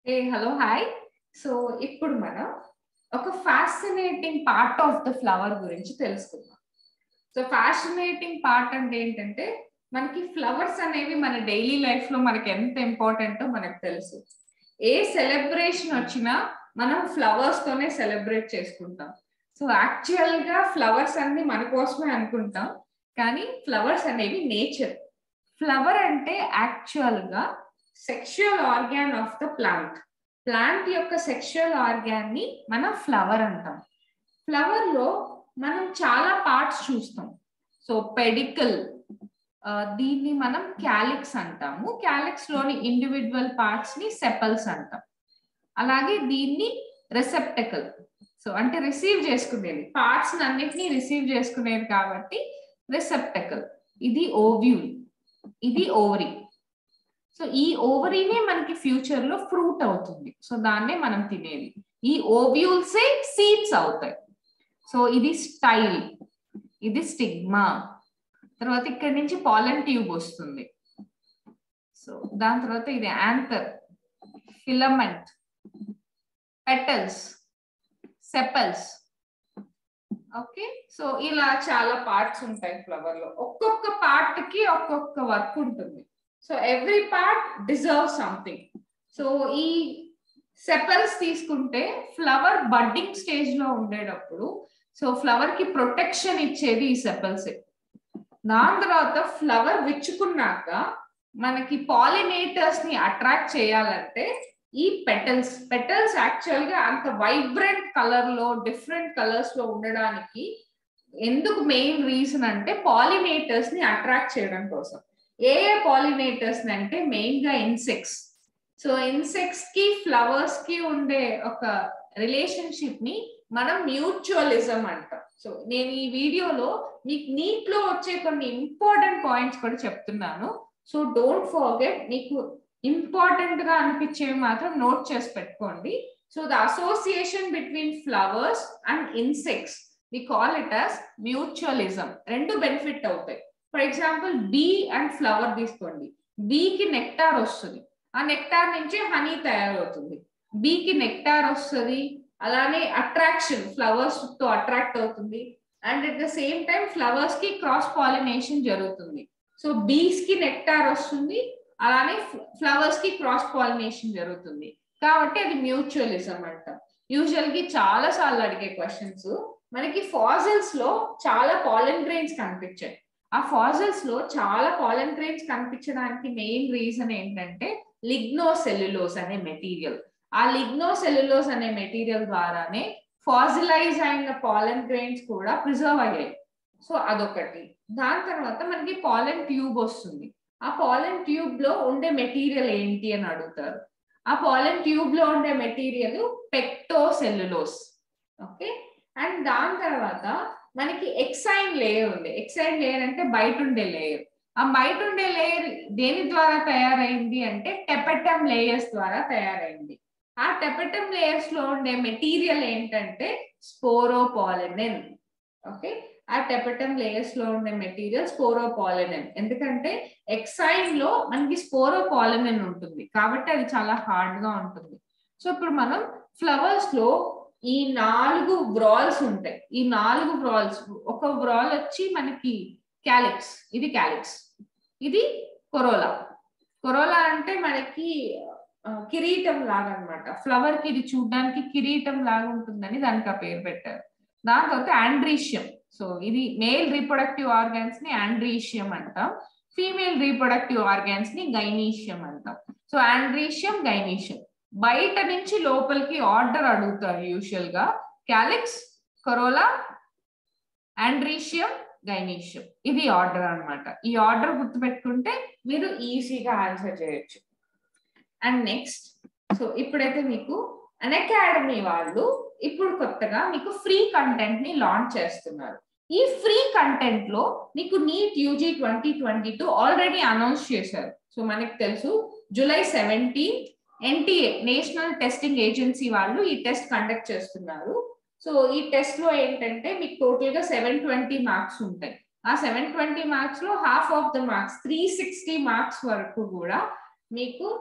ఏ hello hi so ఇప్పుడు మనం ఒక fascinating part of the flower గురించి తెలుసుకుందాం సో ఫ్యాసినేటింగ్ పార్ట్ అంటే ఏంటంటే మనకి ఫ్లవర్స్ అనేవి మన డైలీ లైఫ్ లో మనకి ఎంత ఇంపార్టెంటో మనకు తెలుసు ఏ సెలబ్రేషన్ వచ్చినా మనం ఫ్లవర్స్ తోనే సెలబ్రేట్ చేసుకుంటాం సో యాక్చువల్ గా ఫ్లవర్స్ అన్ని మన కోసమే అనుకుంటాం కానీ ఫ్లవర్స్ అనేవి నేచర్ ఫ్లవర్ అంటే యాక్చువల్ గా sexual organ of the plant plant యొక్క సెక్షువల్ ఆర్గాన్ ని మనం ఫ్లవర్ అంటాం ఫ్లవర్ లో మనం చాలా పార్ట్స్ చూస్తాం సో పెడికల్ దీన్ని మనం క్యాలిక్స్ అంటాము క్యాలిక్స్ లోని ఇండివిజువల్ పార్ట్స్ ని సెపల్స్ అంటాం అలాగే దీన్ని రిసెప్టకల్ సో అంటే రిసీవ్ చేసుకునేది పార్ట్స్ అన్నిటినీ రిసీవ్ చేసుకునేది కాబట్టి రిసెప్టకల్ ఇది ఓవ్యూల్ ఇది ఓవరీ సో ఈ ఓవరీనే మనకి ఫ్యూచర్ లో ఫ్రూట్ అవుతుంది సో దాన్నే మనం తినేది ఈ ఓవ్యూల్సే సీడ్స్ అవుతాయి సో ఇది స్టైల్ ఇది స్టిగ్మా తర్వాత ఇక్కడ నుంచి పాలన్ ట్యూబ్ వస్తుంది సో దాని తర్వాత ఇది anther filament petals sepals okay so ఇలా చాలా పార్ట్స్ ఉంటాయి ఫ్లవర్ లో ఒక్కొక్క పార్ట్ కి ఒక్కొక్క వర్క్ ఉంటుంది so every part deserve something so ఈ సెపల్స్ తీసుకుంటే ఫ్లవర్ బడ్డింగ్ స్టేజ్ లో ఉండేటప్పుడు సో ఫ్లవర్ కి ప్రొటెక్షన్ ఇచ్చేది ఈ సెపల్స్ దాని తర్వాత ఫ్లవర్ విచ్చుకున్నాక మనకి పాలినేటర్స్ ని అట్రాక్ట్ చేయాలంటే ఈ పెటల్స్ పెటల్స్ యాక్చువల్ గా అంత వైబ్రెంట్ కలర్ లో డిఫరెంట్ కలర్స్ లో ఉండడానికి ఎందుకు మెయిన్ రీజన్ అంటే పాలినేటర్స్ ని అట్రాక్ట్ చేయడం కోసం ఏ ఏ పాలినేటర్స్ అంటే మెయిన్ గా ఇన్సెక్ట్స్ సో ఇన్సెక్ట్స్ కి ఫ్లవర్స్ కి ఉండే ఒక రిలేషన్షిప్ ని మనం మ్యూచువలిజం అంటాం సో నేను ఈ వీడియోలో మీకు నీట్ లో వచ్చే కొన్ని ఇంపార్టెంట్ పాయింట్స్ కూడా చెప్తున్నాను సో డోంట్ ఫర్గెట్ మీకు ఇంపార్టెంట్ గా అనిపించేవి మాత్రం నోట్ చేసి పెట్టుకోండి so the association between flowers and insects we call it as mutualism రెండు బెనిఫిట్ అవుతాయి for example bee and flower తీసుకోండి బీకి నెక్టార్ వస్తుంది ఆ నెక్టార్ నుంచి హనీ తయారవుతుంది బీకి నెక్టార్ వస్తుంది అలానే అట్రాక్షన్ ఫ్లవర్స్ తో అట్రాక్ట్ అవుతుంది and at the same time flowers కి క్రాస్ పాలినేషన్ జరుగుతుంది సో బీస్ కి నెక్టార్ వస్తుంది అలానే ఫ్లవర్స్ కి క్రాస్ పాలినేషన్ జరుగుతుంది కాబట్టి అది మ్యూచువలిజం అంటాం యూజువల్ గా చాలా సార్లు అడిగే క్వశ్చన్స్ మనకి ఫాజిల్స్ లో చాలా పాలన్ గ్రెయిన్స్ కనిపించాయి ఆ ఫాజిల్స్ లో చాలా పాలన్ గ్రెయిన్స్ కనిపించడానికి మెయిన్ రీజన్ ఏంటంటే లిగ్నో సెల్యులోస్ అనే మెటీరియల్ ఆ లిగ్నో సెల్యులోస్ అనే మెటీరియల్ ద్వారానే ఫాజిలైజ్ అయిన పాలన్ గ్రెయిన్స్ కూడా ప్రిజర్వ్ అయ్యాయి సో అదొకటి దాని తర్వాత మనకి పాలన్ ట్యూబ్ వస్తుంది ఆ పాలన్ ట్యూబ్ లో ఉండే మెటీరియల్ ఏంటి అని అడుగుతారు ఆ పాలన్ ట్యూబ్ లో ఉండే material pectocellulose okay and దాని తర్వాత మనకి ఎక్సైన్ లేయర్ ఉంది ఎక్సైన్ లేయర్ అంటే బయట ఉండే లేయర్ ఆ బయట ఉండే లేయర్ దేని ద్వారా తయారైంది అంటే టెపెటమ్ లేయర్స్ ద్వారా తయారైంది ఆ టెపెటమ్ లేయర్స్ లో ఉండే మెటీరియల్ ఏంటంటే స్పోరోపాలినెన్ ఓకే ఆ టెపెటమ్ లేయర్స్ లో ఉండే మెటీరియల్ స్పోరోపాలినెన్ ఎందుకంటే ఎక్సైన్ లో మనకి స్పోరోపాలినెన్ ఉంటుంది కాబట్టి అది చాలా హార్డ్ గా ఉంటుంది సో ఇప్పుడు మనం ఫ్లవర్స్ లో ఈ నాలుగు బ్రాల్స్ ఉంటాయి ఈ నాలుగు బ్రాల్స్ ఒక బ్రాల్ వచ్చి మనకి క్యాలిక్స్ ఇది క్యాలిక్స్ ఇది కొరోలా కొరోలా అంటే మనకి కిరీటం లాగా అనమాట ఫ్లవర్ కి ఇది చూడడానికి కిరీటం లాగా ఉంటుందని దానికి ఆ పేరు పెట్టారు దాని తర్వాత ఆండ్రీషియం సో ఇది మేల్ రీప్రొడక్టివ్ ఆర్గాన్స్ ని ఆండ్రీషియం అంటాం ఫీమేల్ రీప్రొడక్టివ్ ఆర్గాన్స్ ని గైనీషియం అంటాం సో ఆండ్రీషియం గైనీషియం బయట నుంచి లోపలికి ఆర్డర్ అడుగుతారు యూజువల్ గా క్యాలిక్స్ కరోలా ఆండ్రీషియం గైనీషియం ఇది ఆర్డర్ అనమాట ఈ ఆర్డర్ గుర్తుపెట్టుకుంటే మీరు ఈజీగా ఆన్సర్ చేయొచ్చు అండ్ నెక్స్ట్ సో ఇప్పుడైతే మీకు అన్ అకాడమీ వాళ్ళు ఇప్పుడు కొత్తగా మీకు ఫ్రీ కంటెంట్ ని లాంచ్ చేస్తున్నారు ఈ ఫ్రీ కంటెంట్ లో మీకు NEET UG twenty twenty two already announce చేశారు సో మనకి తెలుసు July seventeenth NTA national testing agency వాళ్ళు ఈ టెస్ట్ కండక్ట్ చేస్తున్నారు సో ఈ టెస్ట్ లో ఏంటంటే మీకు టోటల్ గా సెవెన్ ట్వంటీ మార్క్స్ ఉంటాయి ఆ సెవెన్ ట్వంటీ మార్క్స్ లో half of the marks three sixty marks వరకు కూడా మీకు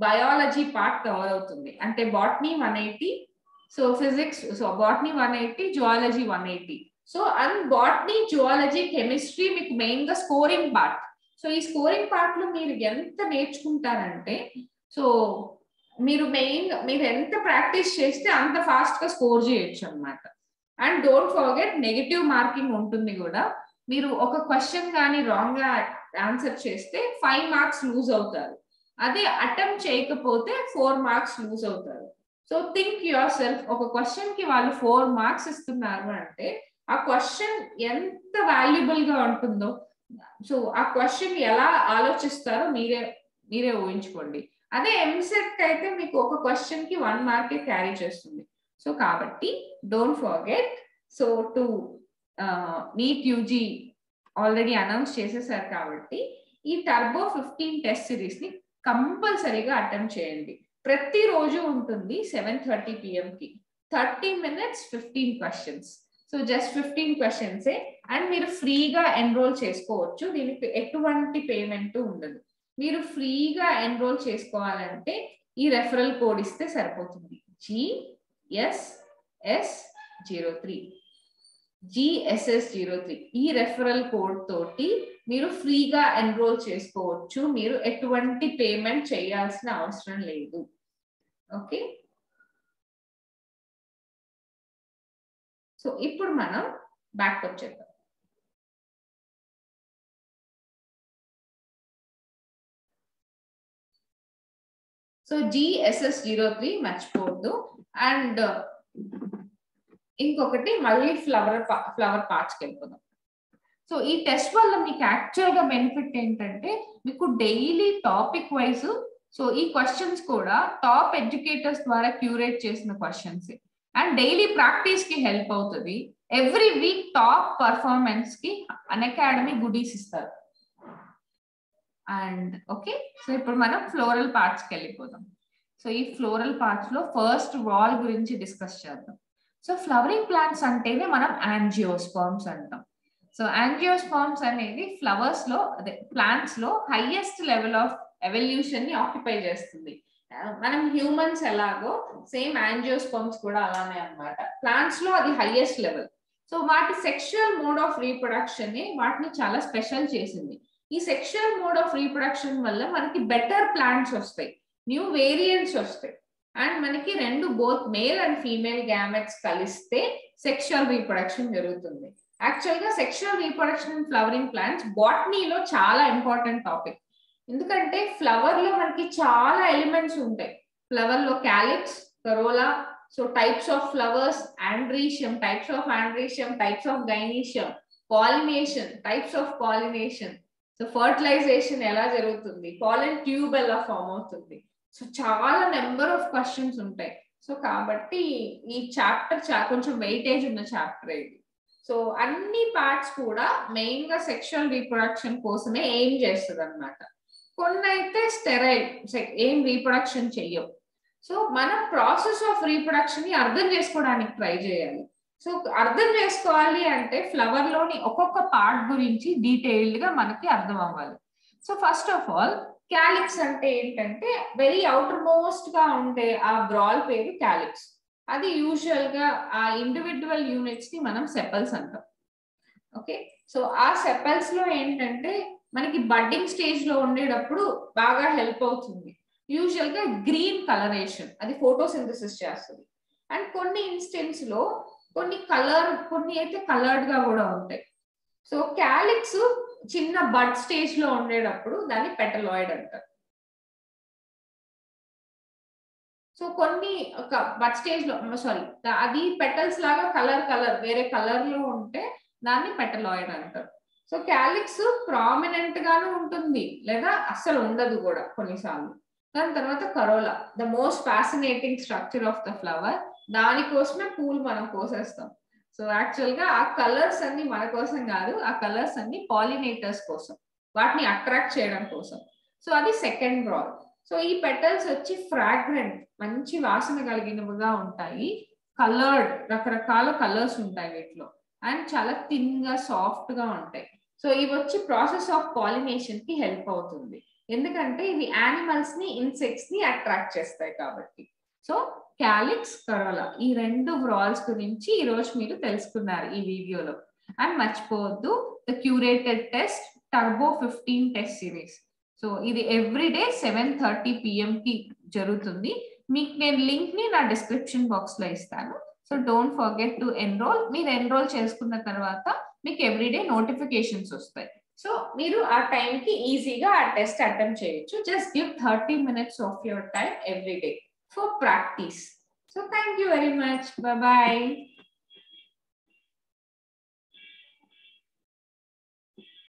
బయాలజీ పార్ట్ కవర్ అవుతుంది అంటే botany one eighty so physics so botany one eighty zoology one eighty so and botany zoology chemistry మీకు main గా scoring part so ఈ scoring part లో మీరు ఎంత నేర్చుకుంటారంటే సో మీరు మెయిన్ మీరు ఎంత ప్రాక్టీస్ చేస్తే అంత ఫాస్ట్ గా స్కోర్ చేయొచ్చు అనమాట and don't forget negative marking ఉంటుంది కూడా మీరు ఒక క్వశ్చన్ కానీ రాంగ్ గా ఆన్సర్ చేస్తే ఫైవ్ మార్క్స్ లూజ్ అవుతారు అదే అటెంప్ట్ చేయకపోతే ఫోర్ మార్క్స్ లూజ్ అవుతారు సో థింక్ యువర్ సెల్ఫ్ ఒక క్వశ్చన్ కి వాళ్ళు ఫోర్ మార్క్స్ ఇస్తున్నారు అంటే ఆ క్వశ్చన్ ఎంత వాల్యుబుల్ గా ఉంటుందో సో ఆ క్వశ్చన్ ఎలా ఆలోచిస్తారో మీరే మీరే ఊహించుకోండి అదే ఎంసెట్ అయితే మీకు ఒక క్వశ్చన్ కి వన్ మార్కే క్యారీ చేస్తుంది సో కాబట్టి don't forget so to NEET UG already announce చేసేసారు కాబట్టి ఈ టర్బో ఫిఫ్టీన్ టెస్ట్ సిరీస్ ని కంపల్సరీగా అటెంప్ట్ చేయండి ప్రతిరోజు ఉంటుంది సెవెన్ థర్టీ కి thirty minutes fifteen questions so just fifteen క్వశ్చన్సే అండ్ మీరు ఫ్రీగా ఎన్రోల్ చేసుకోవచ్చు దీనికి ఎటువంటి పేమెంట్ ఉండదు మీరు ఫ్రీగా ఎన్రోల్ చేసుకోవాలంటే ఈ రెఫరల్ కోడ్ ఇస్తే సరిపోతుంది GSS zero three GSS zero three ఈ రెఫరల్ కోడ్ తోటి మీరు ఫ్రీగా ఎన్రోల్ చేసుకోవచ్చు మీరు ఎటువంటి పేమెంట్ చేయాల్సిన అవసరం లేదు ఓకే సో ఇప్పుడు మనం బ్యాక్ వచ్చేద్దాం సో జిఎస్ఎస్ జీరో త్రీ మర్చిపోవద్దు అండ్ ఇంకొకటి మళ్ళీ ఫ్లవర్ ఫ్లవర్ పార్ట్స్కి వెళ్ళిపోదాం సో ఈ టెస్ట్ వల్ల మీకు యాక్చువల్ గా బెనిఫిట్ ఏంటంటే మీకు డైలీ టాపిక్ వైజ్ సో ఈ క్వశ్చన్స్ కూడా టాప్ ఎడ్యుకేటర్స్ ద్వారా క్యూరేట్ చేసిన క్వశ్చన్స్ అండ్ డైలీ ప్రాక్టీస్ కి హెల్ప్ అవుతుంది ఎవ్రీ వీక్ టాప్ పర్ఫార్మెన్స్ కి అన్ అకాడమీ గుడీస్ ఇస్తారు అండ్ ఓకే సో ఇప్పుడు మనం ఫ్లోరల్ పార్ట్స్ కి వెళ్ళిపోదాం సో ఈ ఫ్లోరల్ పార్ట్స్ లో ఫస్ట్ వాల్ గురించి డిస్కస్ చేద్దాం సో ఫ్లవరింగ్ ప్లాంట్స్ అంటేనే మనం యాంజియోస్పామ్స్ అంటాం సో యాంజియోస్పామ్స్ అనేది ఫ్లవర్స్ లో అదే ప్లాంట్స్ లో హైయెస్ట్ లెవెల్ ఆఫ్ ఎవల్యూషన్ ని ఆక్యుపై చేస్తుంది మనం హ్యూమన్స్ ఎలాగో సేమ్ యాంజియోస్పర్మ్స్ కూడా అలానే అనమాట ప్లాంట్స్ లో అది హైయెస్ట్ లెవెల్ సో వాటి సెక్షువల్ మోడ్ ఆఫ్ రీప్రొడక్షన్ వాటిని చాలా స్పెషల్ చేసింది ఈ సెక్షువల్ మోడ్ ఆఫ్ రీప్రొడక్షన్ వల్ల మనకి బెటర్ ప్లాంట్స్ వస్తాయి న్యూ వేరియంట్స్ వస్తాయి అండ్ మనకి రెండు both male and female gametes కలిస్తే సెక్షువల్ రీప్రొడక్షన్ జరుగుతుంది యాక్చువల్ గా sexual reproduction in flowering plants బాటనీలో చాలా ఇంపార్టెంట్ టాపిక్ ఎందుకంటే ఫ్లవర్ లో మనకి చాలా ఎలిమెంట్స్ ఉంటాయి ఫ్లవర్ లో calyx corolla so types of flowers androecium types of androecium types of gynoecium pollination types of pollination so fertilization ఎలా జరుగుతుంది పాలన్ ట్యూబ్ ఎలా ఫామ్ అవుతుంది సో చాలా నెంబర్ ఆఫ్ క్వశ్చన్స్ ఉంటాయి సో కాబట్టి ఈ చాప్టర్ చా కొంచెం వెయిటేజ్ ఉన్న చాప్టర్ ఇది సో అన్ని పార్ట్స్ కూడా మెయిన్ గా సెక్షువల్ రీప్రొడక్షన్ కోసమే ఏం చేస్తుంది అనమాట కొన్ని అయితే స్టెరైల్ ఏం రీప్రొడక్షన్ చెయ్యవు సో మనం ప్రాసెస్ ఆఫ్ రీప్రొడక్షన్ ని అర్థం చేసుకోవడానికి ట్రై చేయాలి సో అర్థం చేసుకోవాలి అంటే ఫ్లవర్ లోని ఒక్కొక్క పార్ట్ గురించి డీటెయిల్డ్ గా మనకి అర్థం అవ్వాలి so first of all calyx అంటే ఏంటంటే వెరీ అవుటర్ మోస్ట్ గా ఉండే ఆ బ్రాల్ పేరు క్యాలిక్స్ అది యూజువల్ గా ఆ ఇండివిజువల్ యూనిట్స్ ని మనం సెపల్స్ అంటాం ఓకే సో ఆ సెపల్స్ లో ఏంటంటే మనకి బడ్డింగ్ స్టేజ్ లో ఉండేటప్పుడు బాగా హెల్ప్ అవుతుంది యూజువల్ గా గ్రీన్ కలరేషన్ అది ఫోటోసింథసిస్ చేస్తుంది అండ్ కొన్ని ఇన్స్టెన్స్ లో కొన్ని కలర్ కొన్ని అయితే కలర్డ్ గా కూడా ఉంటాయి సో క్యాలిక్స్ చిన్న బడ్ స్టేజ్ లో ఉండేటప్పుడు దాన్ని పెటలాయిడ్ అంటారు సో కొన్ని ఒక బడ్ స్టేజ్ లో సారీ అది పెటల్స్ లాగా కలర్ కలర్ వేరే కలర్ లో ఉంటే దాన్ని పెటలాయిడ్ అంటారు సో క్యాలిక్స్ ప్రామినెంట్ గాను ఉంటుంది లేదా అస్సలు ఉండదు కూడా కొన్నిసార్లు దాని తర్వాత corolla the most fascinating structure of the flower దానికోసమే పూల్ మనం కోసేస్తాం సో యాక్చువల్ గా ఆ కలర్స్ అన్ని మన కోసం కాదు ఆ కలర్స్ అన్ని పాలినేటర్స్ కోసం వాటిని అట్రాక్ట్ చేయడం కోసం సో అది సెకండ్ రాల్ సో ఈ పెటల్స్ వచ్చి ఫ్రాగ్రెంట్ మంచి వాసన కలిగినవిగా ఉంటాయి కలర్డ్ రకరకాల కలర్స్ ఉంటాయి వీటిలో అండ్ చాలా థిన్ గా సాఫ్ట్ గా ఉంటాయి సో ఇవి వచ్చి ప్రాసెస్ ఆఫ్ పాలినేషన్ కి హెల్ప్ అవుతుంది ఎందుకంటే ఇవి యానిమల్స్ ని ఇన్సెక్ట్స్ ని అట్రాక్ట్ చేస్తాయి కాబట్టి సో క్యాలిక్స్ కరోలా ఈ రెండు వ్రాల్స్ గురించి ఈ రోజు మీరు తెలుసుకున్నారు ఈ వీడియోలో అండ్ మర్చిపోవద్దు the curated test turbo fifteen test series so ఇది every day seven thirty PM కి జరుగుతుంది మీకు నేను లింక్ ని నా డిస్క్రిప్షన్ బాక్స్ లో ఇస్తాను so don't forget to enrol మీరు ఎన్రోల్ చేసుకున్న తర్వాత మీకు ఎవ్రీడే నోటిఫికేషన్స్ వస్తాయి సో మీరు ఆ టైంకి ఈజీగా ఆ టెస్ట్ అటెంప్ట్ చేయొచ్చు just give thirty minutes of your time every day for practice so thank you very much bye